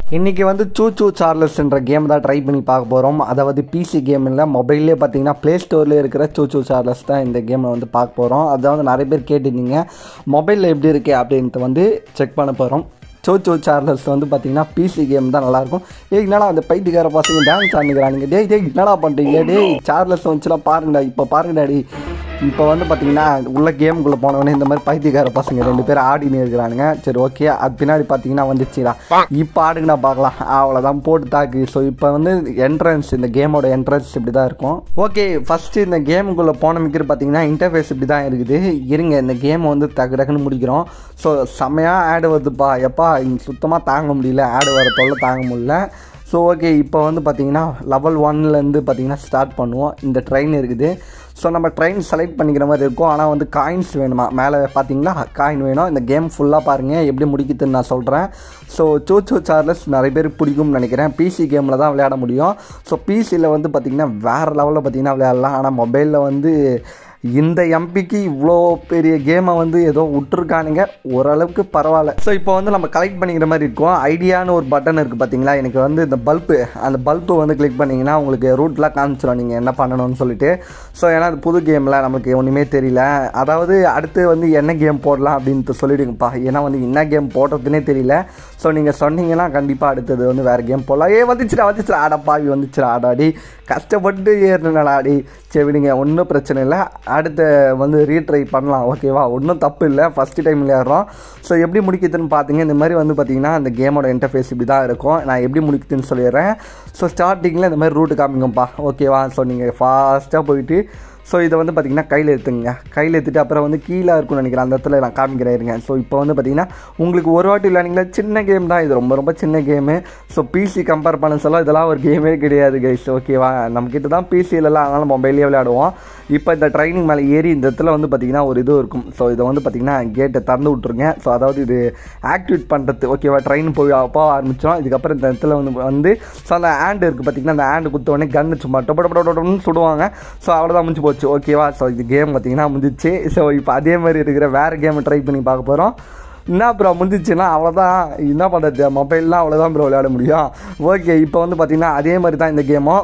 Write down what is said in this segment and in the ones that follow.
இன்றைக்கி வந்து சூ சூ சார்லஸ்ன்ற கேம் தான் ட்ரை பண்ணி பார்க்க போகிறோம் அதாவது பிசி கேம் இல்லை மொபைல்லே பார்த்தீங்கன்னா ப்ளே ஸ்டோர்லேயே இருக்கிற சூ சூ சார்லஸ் தான் இந்த கேமை வந்து பார்க்க போகிறோம் அதாவது நிறைய பேர் கேட்டிருந்தீங்க மொபைலில் எப்படி இருக்கு அப்படின்ட்டு வந்து செக் பண்ண போகிறோம் சோ சோ சார்லஸ் வந்து பார்த்தீங்கன்னா பிசி கேம் தான் நல்லாயிருக்கும் ஏய் என்னடா அந்த பைத்தியக்கார பசங்க டான்ஸ் ஆடுங்கிறானுங்க டேய் டேய் என்னடா பண்ணுறீங்க டேய் சார்லஸ் வந்துச்சுலாம் பாருங்கடா இப்போ பாருங்கடா டேய் இப்போ வந்து பார்த்தீங்கன்னா உள்ள கேமுக்குள்ளே போனவொடனே இந்த மாதிரி பைத்தியக்கார பசங்க ரெண்டு பேரும் ஆடினு இருக்கிறானுங்க சரி ஓகே அது பின்னாடி பார்த்தீங்கன்னா வந்துச்சுடா இப்போ ஆடுங்கடா பார்க்கலாம் அவ்வளோதான் போட்டு தாக்கு ஸோ இப்போ வந்து என்ட்ரன்ஸ் இந்த கேமோட என்ட்ரன்ஸ் இப்படி தான் இருக்கும் ஓகே ஃபஸ்ட்டு இந்த கேமுக்குள்ளே போன மிக்கிற பார்த்தீங்கன்னா இன்டர்ஃபேஸ் இப்படி தான் இருக்குது இருங்க இந்த கேம் வந்து டக்கு டக்குன்னு முடிக்கிறோம் ஸோ செம்மையாக ஆடு வருதுப்பா எப்பா இங்கே சுத்தமாக தாங்க முடியல ஆடு வர தொல்லை தாங்க முடியல ஸோ ஓகே இப்போ வந்து பார்த்தீங்கன்னா லெவல் ஒன்லேருந்து பார்த்தீங்கன்னா ஸ்டார்ட் பண்ணுவோம் இந்த ட்ரெயின் இருக்குது ஸோ நம்ம ட்ரெயின் செலக்ட் பண்ணிக்கிற மாதிரி இருக்கும் ஆனால் வந்து காயின்ஸ் வேணுமா மேலே பார்த்தீங்களா காயின் வேணும் இந்த கேம் ஃபுல்லாக பாருங்கள் எப்படி முடிக்குதுன்னு நான் சொல்கிறேன் ஸோ சோச்சோ சார்லஸ் நிறைய பேருக்கு பிடிக்கும்னு நினைக்கிறேன் பிசி கேமில் தான் விளையாட முடியும் ஸோ பிசியில் வந்து பார்த்திங்கன்னா வேறு லெவலில் பார்த்தீங்கன்னா விளையாடலாம் ஆனால் மொபைலில் வந்து இந்த எம்பிக்கு இவ்வளோ பெரிய கேமை வந்து ஏதோ விட்டுருக்கானுங்க ஓரளவுக்கு பரவாயில்ல ஸோ இப்போ வந்து நம்ம கலெக்ட் பண்ணிக்கிற மாதிரி இருக்கும் ஐடியான்னு ஒரு பட்டன் இருக்குது பார்த்தீங்களா எனக்கு வந்து இந்த பல்பு அந்த பல்பு வந்து கிளிக் பண்ணிங்கன்னா உங்களுக்கு ரூட்லாம் காமிச்சிடும் நீங்கள் என்ன பண்ணணும்னு சொல்லிட்டு ஸோ ஏன்னா அது புது கேமில் நமக்கு ஒன்றுமே தெரியல அதாவது அடுத்து வந்து என்ன கேம் போடலாம் அப்படின்ட்டு சொல்லிடுங்கப்பா ஏன்னா வந்து என்ன கேம் போடுறதுனே தெரியல ஸோ நீங்கள் சொன்னீங்கன்னா கண்டிப்பாக அடுத்தது வந்து வேறு கேம் போடலாம் ஏ வந்துச்சுடா வந்துச்சுடா ஆடா பாவி வந்துச்சுடா ஆடாடி கஷ்டப்பட்டு ஏறினாடி சரி விடுங்க ஒன்றும் பிரச்சனை இல்லை அடுத்த வந்து ரீட்ரை பண்ணலாம் ஓகேவா ஒன்றும் தப்பு இல்லை ஃபஸ்ட்டு டைம் விளையாடுறோம் ஸோ எப்படி முடிக்குதுன்னு பார்த்தீங்க இந்த மாதிரி வந்து பார்த்தீங்கன்னா அந்த கேமோட இன்டர்ஃபேஸ் இப்படி தான் இருக்கும் நான் எப்படி முடிக்குதுன்னு சொல்லிடுறேன் ஸோ ஸ்டார்டிங்கில் இந்த மாதிரி ரூட்டு காமிங்கப்பா ஓகேவா ஸோ நீங்கள் ஃபாஸ்ட்டாக போயிட்டு ஸோ இதை வந்து பார்த்திங்கன்னா கையில் எடுத்துங்க கையில் எடுத்துட்டு அப்புறம் வந்து கீழே இருக்கும்னு நினைக்கிறேன் அந்த இடத்துல நான் காமிக்கிறேன் இருங்க ஸோ இப்போ வந்து பார்த்திங்கன்னா உங்களுக்கு ஒரு வாட்டி விளையாடிங்களா சின்ன கேம் தான் இது ரொம்ப ரொம்ப சின்ன கேமு ஸோ பிசி கம்பேர் பண்ண சொல்ல இதெல்லாம் ஒரு கேமே கிடையாது கைஸ் ஓகேவா நம்மக்கிட்ட தான் பிசிலலாம் அதனால் மொபைல்லே விளையாடுவோம் இப்போ இந்த ட்ரைனிங் மேலே ஏறி இந்த இடத்துல வந்து பார்த்திங்கன்னா ஒரு இது இருக்கும் ஸோ இதை வந்து பார்த்திங்கன்னா கேட்டை திறந்து விட்ருங்க ஸோ அதாவது இது ஆக்டிவேட் பண்ணுறது ஓகேவா ட்ரெயின் போய் போக ஆரம்பித்தோம் இதுக்கப்புறம் இந்த இடத்துல வந்து வந்து ஸோ அந்த ஹேண்டு இருக்குது பார்த்திங்கன்னா அந்த ஹேண்டு குத்த உடனே கன்று சும்மா டொப்ப டொப்ப டொப்பன்னு சுடுவாங்க ஸோ அவ்வளோதான் முடிஞ்சு போச்சு ஓகேவா ஸோ இது கேம் பார்த்திங்கன்னா முடிஞ்சிச்சு ஸோ இப்போ அதே மாதிரி இருக்கிற வேறு கேமை ட்ரை பண்ணி பார்க்க போகிறோம் என்ன ப்ரோ முடிஞ்சிச்சுன்னா அவ்வளோதான் என்ன பண்ணுறது மொபைல்லாம் அவ்வளோதான் ப்ரோ விளையாட முடியும் ஓகே இப்போ வந்து பார்த்திங்கன்னா அதே மாதிரி தான் இந்த கேமும்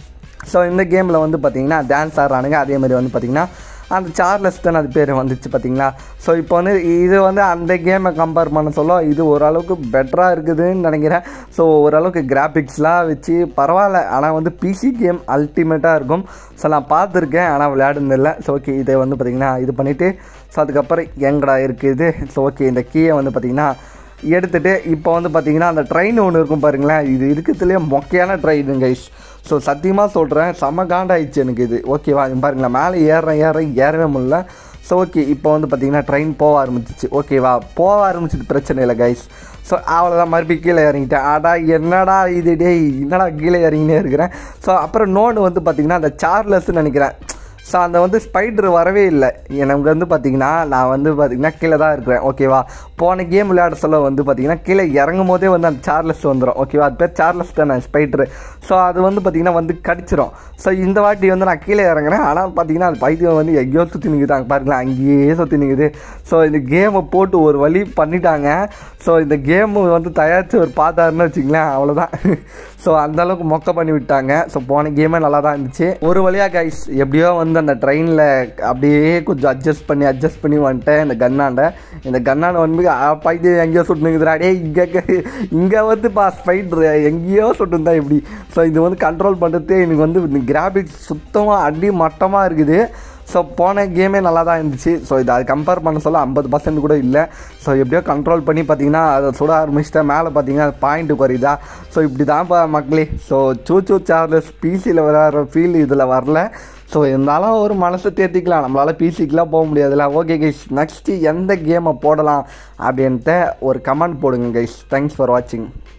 ஸோ இந்த கேமில் வந்து பார்த்திங்கன்னா டான்ஸ் ஆடுறானுங்க அதே மாதிரி வந்து பார்த்திங்கன்னா அந்த சார்லஸ் தான் அது பேர் வந்துச்சு பார்த்தீங்களா ஸோ இப்போ வந்து இது வந்து அந்த கேமை கம்பேர் பண்ண சொல்ல இது ஓரளவுக்கு பெட்டராக இருக்குதுன்னு நினைக்கிறேன் ஸோ ஓரளவுக்கு கிராஃபிக்ஸ்லாம் வச்சு பரவாயில்ல ஆனால் வந்து பிசி கேம் அல்டிமேட்டாக இருக்கும் ஸோ நான் பார்த்துருக்கேன் ஆனால் விளையாடுனதில்லை ஸோ ஓகே இதை வந்து பார்த்திங்கன்னா இது பண்ணிவிட்டு ஸோ அதுக்கப்புறம் எங்கடா இருக்குது ஸோ ஓகே இந்த கீயை வந்து பார்த்திங்கன்னா எடுத்துகிட்டு இப்போ வந்து பார்த்திங்கன்னா அந்த ட்ரெயின் ஒன்று இருக்கும் பாருங்களேன் இது இருக்கிறதுலேயே மொக்கையான ட்ரெயின் கைஸ் ஸோ சத்தியமாக சொல்கிறேன் செம்ம காண்டாயிடுச்சு எனக்கு இது ஓகேவா பாருங்களேன் மேலே ஏறுறேன் ஏறேன் ஏறவே முடியல ஸோ ஓகே இப்போ வந்து பார்த்திங்கன்னா ட்ரெயின் போக ஆரம்பிச்சிச்சு ஓகேவா போக ஆரம்பிச்சது பிரச்சனை இல்லை கைஸ் ஸோ அவ்வளோதான் மறுபடியும் கீழே இறங்கிட்டேன் ஆடா என்னடா இது டேய் என்னடா கீழே இறங்கினே இருக்கிறேன் ஸோ அப்புறம் நோன்னு வந்து பார்த்திங்கன்னா அந்த சார்லஸ்ன்னு நினைக்கிறேன் ஸோ அந்த வந்து ஸ்பைட்ரு வரவே இல்லை எனக்கு வந்து பார்த்திங்கன்னா நான் வந்து பார்த்திங்கன்னா கீழே தான் இருக்கிறேன் ஓகேவா போன கேம் விளையாட சொல்ல வந்து பார்த்திங்கன்னா கீழே இறங்கும் போதே வந்து அந்த சார்லஸ் வந்துடும் ஓகேவா அது பேர் சார்லஸ் தானே ஸ்பைட்ரு ஸோ அது வந்து பார்த்திங்கன்னா வந்து கடிச்சிரும் ஸோ இந்த வாட்டி வந்து நான் கீழே இறங்குறேன் ஆனால் பார்த்திங்கன்னா அது பைத்தியம் வந்து எங்கேயோ சுற்றி நிற்குது அங்கே பாருங்களேன் அங்கேயே சுற்றி நிற்குது ஸோ இந்த கேமை போட்டு ஒரு வழி பண்ணிட்டாங்க ஸோ இந்த கேமு வந்து தயாரித்து ஒரு பார்த்தாருன்னு வச்சிங்களேன் அவ்வளோதான் ஸோ அந்தளவுக்கு மொக்க பண்ணி விட்டாங்க ஸோ போன கேமே நல்லா தான் இருந்துச்சு ஒரு வழியாக கைஸ் எப்படியோ வந்து அந்த ட்ரெயினில் அப்படியே கொஞ்சம் அட்ஜஸ்ட் பண்ணி அட்ஜஸ்ட் பண்ணி வந்துட்டேன் இந்த கன்னாண்ட இந்த கன்னாண்ட வந்து பைத்து எங்கேயோ சுட்டுனுக்குதுடா டே இங்கே இங்கே வந்து பா ஸ்பைட்ரு எங்கேயோ சுட்டுருந்தா இப்படி ஸோ இது வந்து கண்ட்ரோல் பண்ணுறதே எனக்கு வந்து கிராஃபிக்ஸ் சுத்தமாக அடி மட்டமாக இருக்குது ஸோ போன கேமே நல்லா தான் இருந்துச்சு ஸோ இது அது கம்பேர் பண்ண சொல்ல ஐம்பது பர்சன்ட் கூட இல்லை ஸோ எப்படியோ கண்ட்ரோல் பண்ணி பார்த்தீங்கன்னா அதை சுட ஆரம்பிச்சிட்டேன் மேலே பார்த்தீங்கன்னா பாயிண்ட்டு குறையுதா ஸோ இப்படி தான்ப்பா மக்களே ஸோ சூச்சூ சார்லஸ் பிசியில் விளையாடுற ஃபீல் இதில் வரல ஸோ இருந்தாலும் ஒரு மனசை தேர்த்திக்கலாம் நம்மளால் பிசிக்கெலாம் போக முடியாதுல்ல ஓகே கைஸ் நெக்ஸ்ட்டு எந்த கேமை போடலாம் அப்படின்ட்டு ஒரு கமெண்ட் போடுங்க கைஸ் தேங்க்ஸ் ஃபார் வாட்சிங்